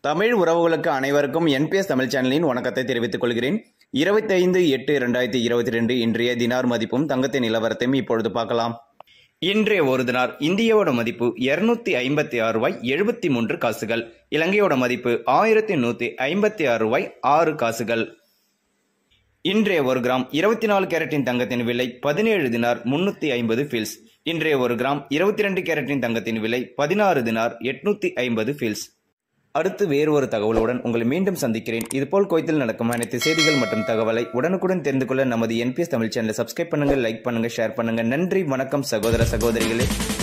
தமிழ் உறவுகளுக்கு அனைவருக்கும் என்பிஎஸ் தமிழ் சேனலின் வணக்கத்தை தெரிவித்துக் கொள்கிறேன் இருபத்தைந்து எட்டு இரண்டாயிரத்தி இருபத்தி ரெண்டு இன்றைய தினார் மதிப்பும் தங்கத்தின் நிலவரத்தையும் இப்பொழுது பார்க்கலாம் இன்றைய ஒரு தினார் இந்தியாவோட மதிப்பு இருநூத்தி ஐம்பத்தி ஆறு ரூபாய் எழுபத்தி மூன்று காசுகள் இலங்கையோட மதிப்பு ஆயிரத்தி நூத்தி ஐம்பத்தி ஆறு ரூபாய் ஆறு காசுகள் இன்றைய ஒரு கிராம் இருபத்தி நாலு கேரட்டின் தங்கத்தின் விலை பதினேழு தினார் முன்னூத்தி ஐம்பது ஃபீல்ஸ் இன்றைய ஒரு கிராம் இருபத்தி ரெண்டு கேரட்டின் தங்கத்தின் விலை பதினாறு தினார் எட்நூத்தி ஐம்பது ஃபீல்ஸ் அடுத்து வேறு ஒரு தகவலுடன் உங்களை மீண்டும் சந்திக்கிறேன் இதுபோல் கோயத்தில் நடக்கும் அனைத்து செய்திகள் மற்றும் தகவலை உடனுக்குடன் தெரிந்து கொள்ள நமது என்பிஎஸ் தமிழ் சேனலை சப்ஸ்கிரைப் பண்ணுங்க லைக் பண்ணுங்க ஷேர் பண்ணுங்க நன்றி வணக்கம் சகோதர சகோதரிகளே